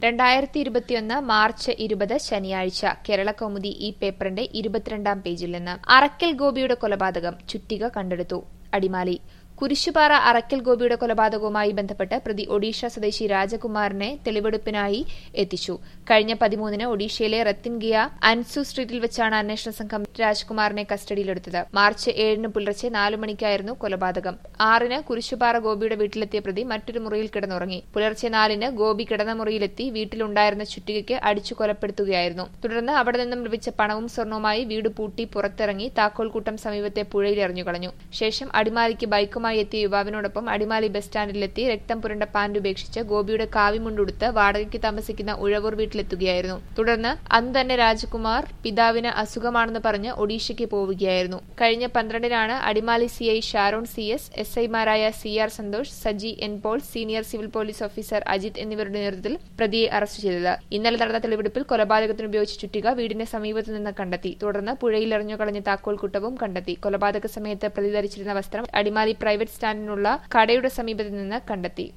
രണ്ടായിരത്തി ഇരുപത്തിയൊന്ന് മാർച്ച് ഇരുപത് ശനിയാഴ്ച കേരള കൗമുദി ഈ പേപ്പറിന്റെ ഇരുപത്തിരണ്ടാം പേജിൽ നിന്ന് അറക്കൽ ഗോപിയുടെ കൊലപാതകം ചുറ്റിക കണ്ടെടുത്തു അടിമാലി കുരിശുപാറ അറക്കൽ ഗോപിയുടെ കൊലപാതകവുമായി ബന്ധപ്പെട്ട് പ്രതി ഒഡീഷ സ്വദേശി രാജകുമാറിനെ തെളിവെടുപ്പിനായി എത്തിച്ചു കഴിഞ്ഞ പതിമൂന്നിന് ഒഡീഷയിലെ റത്തിൻഗിയ അൻസു സ്ട്രീറ്റിൽ വെച്ചാണ് അന്വേഷണ സംഘം രാജ്കുമാറിനെ കസ്റ്റഡിയിലെടുത്തത് മാർച്ച് ഏഴിന് പുലർച്ചെ നാലു മണിക്കായിരുന്നു കൊലപാതകം ആറിന് കുരിശുപാറ ഗോപിയുടെ വീട്ടിലെത്തിയ പ്രതി മറ്റൊരു മുറിയിൽ കിടന്നുറങ്ങി പുലർച്ചെ നാലിന് ഗോപി കിടന്ന മുറിയിലെത്തി വീട്ടിലുണ്ടായിരുന്ന ചുറ്റികയ്ക്ക് അടിച്ചു കൊലപ്പെടുത്തുകയായിരുന്നു തുടർന്ന് അവിടെ നിന്നും ലഭിച്ച പണവും സ്വർണവുമായി വീട് പൂട്ടി പുറത്തിറങ്ങി താക്കോൽക്കൂട്ടം സമീപത്തെ പുഴയിൽ എറിഞ്ഞുകളഞ്ഞു ശേഷം അടിമാലിക്ക് ബൈക്കുമായി എത്തിയ യുവാവിനോടൊപ്പം അടിമാലി ബസ് സ്റ്റാൻഡിലെത്തി രക്തം പുരണ്ട പാന്റ് ഉപേക്ഷിച്ച് ഗോപിയുടെ കാവിമുണ്ടുടുത്ത് വാടകയ്ക്ക് താമസിക്കുന്ന ഉഴവൂർ വീട്ടിലെത്തുകയായിരുന്നു തുടർന്ന് അന്ന് തന്നെ രാജകുമാർ പിതാവിന് അസുഖമാണെന്ന് പറഞ്ഞ് ഒഡീഷയ്ക്ക് പോവുകയായിരുന്നു കഴിഞ്ഞ പന്ത്രണ്ടിനാണ് Adimali C I Sharon C S എസ് ഐമാരായ C R Santhosh Saji N Paul senior civil police officer Ajith എന്നിവരുടെ നേതൃത്വത്തിൽ പ്രതിയെ അറസ്റ്റ് ചെയ്തത് ഇന്നലെ നടന്ന തെളിവെടുപ്പിൽ കൊലപാതകത്തിന് ഉപയോഗിച്ച ചുറ്റിക വീടിന്റെ സമീപത്ത് നിന്ന് കണ്ടെത്തി തുടർന്ന് പുഴയിൽ എറിഞ്ഞു കളഞ്ഞ താക്കോൽക്കുട്ടവും കണ്ടെത്തി കൊലപാതക സമയത്ത് പ്രതി ധരിച്ചിരുന്ന വസ്ത്രം അടിമാലി പ്രൈവറ്റ് സ്റ്റാൻഡിനുള്ള കടയുടെ സമീപത്ത് നിന്ന് കണ്ടെത്തി